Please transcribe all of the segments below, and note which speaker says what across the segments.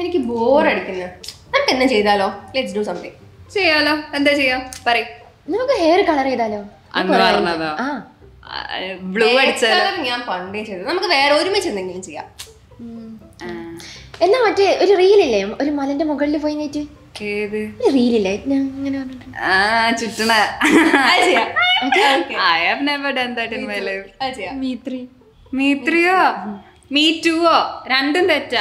Speaker 1: എനിക്ക് ബോറടിക്കുന്നു നമുക്ക് എന്നാ ചെയ്താലോ ലെറ്റ്സ് ഡു സംതിങ്
Speaker 2: ചെയ്യാലോ എന്താ ചെയ്യാം പറയും
Speaker 3: നമുക്ക് ഹെയർ കളർ ചെയ്താലോ
Speaker 2: അന്ന് പറഞ്ഞതോ
Speaker 3: ആ
Speaker 2: ബ്ലൂ അടിച്ചാലോ
Speaker 1: ഞാൻ പണ്ടേ ചെയ്തത് നമുക്ക് വേറെ ഒരുമിച്ച് എന്തെങ്കിലും ചെയ്യാം
Speaker 3: എന്നാ മറ്റേ ഒരു റീലില്ലേ ഒരു മലന്റെ മുകളിൽ പോയി നേറ്റ്
Speaker 2: ഏത്
Speaker 3: ഒരു റീലില്ലേ ഞാൻ അങ്ങനെ പറഞ്ഞിട്ട്
Speaker 2: ആ ചുറ്റണ
Speaker 1: അത് ചെയ്യാം
Speaker 2: I have never done that in my life
Speaker 1: അത് ചെയ്യാം
Speaker 3: മീത്രി
Speaker 2: മീ ത്രീയോ മീ ടുവോ രണ്ടും തെറ്റാ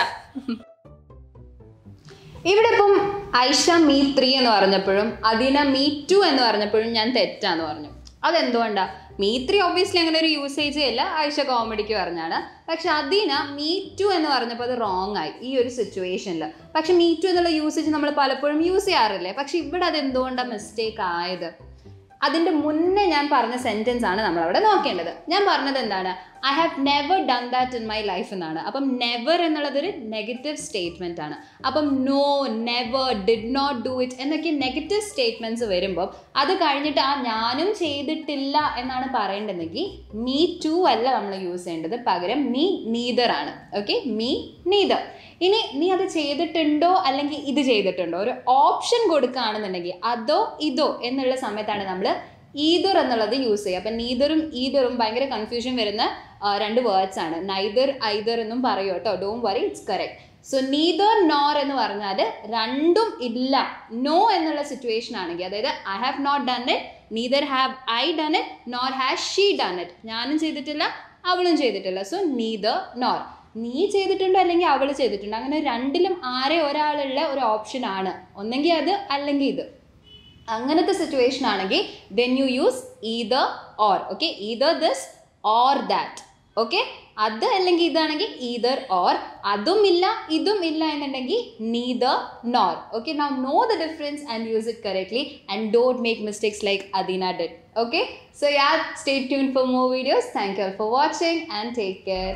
Speaker 2: ഇവിടെ ഇപ്പം ഐഷ മീ ത്രീ എന്ന് പറഞ്ഞപ്പോഴും അദീന മീ ടു എന്ന് പറഞ്ഞപ്പോഴും ഞാൻ തെറ്റാന്ന് പറഞ്ഞു അതെന്തുകൊണ്ടാ മീ ത്രീ ഒബ്വിയസ്ലി അങ്ങനെ ഒരു യൂസേജ് അല്ല ഐഷ കോമഡിക്ക് പറഞ്ഞാണ് പക്ഷെ അദീന മീ ടു എന്ന് പറഞ്ഞപ്പോൾ അത് റോങ് ആയി ഈ ഒരു സിറ്റുവേഷനിൽ പക്ഷെ മീ ടു എന്നുള്ള യൂസേജ് നമ്മൾ പലപ്പോഴും യൂസ് ചെയ്യാറില്ലേ പക്ഷെ ഇവിടെ അത് എന്തുകൊണ്ടാണ് മിസ്റ്റേക്ക് ആയത് അതിൻ്റെ മുന്നേ ഞാൻ പറഞ്ഞ സെൻറ്റൻസ് ആണ് നമ്മൾ അവിടെ നോക്കേണ്ടത് ഞാൻ പറഞ്ഞത് എന്താണ് I have never done that in my life എന്നാണ് അപ്പം നെവർ എന്നുള്ളത് ഒരു നെഗറ്റീവ് സ്റ്റേറ്റ്മെൻ്റ് ആണ് അപ്പം no never did not do it എന്നൊക്കെ നെഗറ്റീവ് സ്റ്റേറ്റ്മെൻറ്റ്സ് വരുമ്പോൾ അത് കഴിഞ്ഞിട്ട് ആ ഞാനും ചെയ്തിട്ടില്ല എന്നാണ് പറയേണ്ടതെങ്കിൽ മീ ടു അല്ല നമ്മൾ യൂസ് ചെയ്യേണ്ടത് പകരം മീ നീദർ ആണ് ഓക്കെ മീ നീദർ ഇനി നീ അത് ചെയ്തിട്ടുണ്ടോ അല്ലെങ്കിൽ ഇത് ചെയ്തിട്ടുണ്ടോ ഒരു ഓപ്ഷൻ കൊടുക്കുകയാണെന്നുണ്ടെങ്കിൽ അതോ ഇതോ എന്നുള്ള സമയത്താണ് നമ്മൾ ഈദർ എന്നുള്ളത് യൂസ് ചെയ്യുക അപ്പം നീദറും ഈദറും ഭയങ്കര കൺഫ്യൂഷൻ വരുന്ന ആ, രണ്ട് വേർഡ്സ് ആണ് നൈദർ ഐദർ എന്നും പറയും കേട്ടോ don't worry it's correct so neither nor എന്ന് പറഞ്ഞാൽ രണ്ടും ഇല്ല നോ എന്നുള്ള സിറ്റുവേഷൻ ആണെങ്കിൽ അതായത് I have not done it neither have I done it nor has she done it ഞാനും ചെയ്തിട്ടില്ല അവളും ചെയ്തിട്ടില്ല സോ നീദർ നോർ നീ ചെയ്തിട്ടുണ്ടോ അല്ലെങ്കിൽ അവൾ ചെയ്തിട്ടുണ്ടോ അങ്ങനെ രണ്ടിലും ആരെ ഒരാളുള്ള ഒരു ഓപ്ഷൻ ആണ് ഒന്നെങ്കിൽ അത് അല്ലെങ്കിൽ ഇത് അങ്ങനത്തെ സിറ്റുവേഷൻ ആണെങ്കിൽ then you use either or okay either this or that okay അത് അല്ലെങ്കിൽ ഇതാണെങ്കിൽ ഈദർ ഓർ അതും ഇല്ല ഇതും ഇല്ല എന്നുണ്ടെങ്കിൽ neither nor okay now know the difference and use it correctly and don't make mistakes like അദീന did okay so yeah stay tune for more videos thank you for watching and take care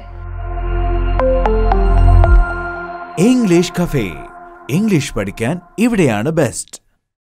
Speaker 4: English cafe English പഠിക്കാൻ ഇവിടെയാണ് best